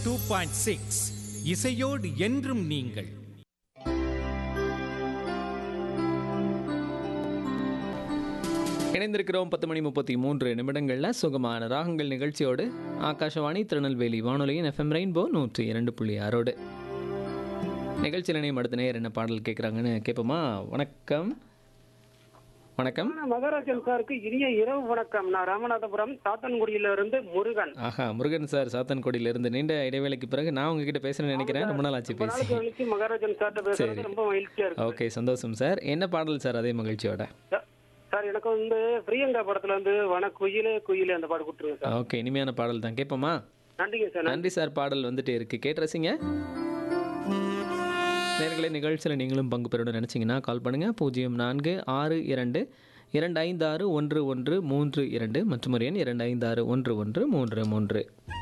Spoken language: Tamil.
டூ பாயிண்ட் சிக்ஸ் இசையோடு என்றும் நீங்கள் இணைந்திருக்கிறோம் பத்து மணி முப்பத்தி மூன்று நிமிடங்களில் சுகமான ராகங்கள் நிகழ்ச்சியோடு ஆகாஷவாணி திருநெல்வேலி வானொலியின் எஃப்எம் ரெயின்போ நூற்றி இரண்டு புள்ளி ஆறோடு நிகழ்ச்சி நினைவு அடுத்த நேர் என்ன பாடல் கேட்குறாங்கன்னு கேட்போமா வணக்கம் வணக்கம் மகாராஜன் சாருக்கு இனிய இரவு வணக்கம் நான் ராமநாதபுரம் சாத்தன்குடியில இருந்து முருகன் ஆஹா முருகன் சார் சாத்தன்கோடியிலிருந்து நீண்ட இடைவேளைக்கு பிறகு நான் உங்ககிட்ட பேசுறேன்னு நினைக்கிறேன் ரொம்ப நாள் ஆச்சு ரொம்ப பேசி நாளுக்கு கழிச்சு மகாராஜன் சார்ட்ட பேசுறது சரி. ரொம்ப மகிழ்ச்சியா இருக்கு ஓகே சந்தோஷம் சார் என்ன பாடல் சார் அதே மகிழ்ச்சியோட சார், சார் எனக்கு வந்து பிரியங்கா படத்துல இருந்து வன குயிலே குயிலே அந்த பாடு கொடுத்துருங்க சார் ஓகே இனிமையான பாடல் தான் கேட்போமா நன்றிங்க சார் நன்றி சார் பாடல் வந்துட்டே இருக்கு கேட்டு ரசிங்க நேர்களை நிகழ்ச்சியில் நீங்களும் பங்கு பெறணும்னு நினச்சிங்கன்னா கால் பண்ணுங்கள் பூஜ்ஜியம் நான்கு ஆறு இரண்டு இரண்டு ஐந்து ஆறு ஒன்று ஒன்று மூன்று இரண்டு மற்றும் ஒரு எண் இரண்டு ஐந்து ஆறு ஒன்று ஒன்று மூன்று மூன்று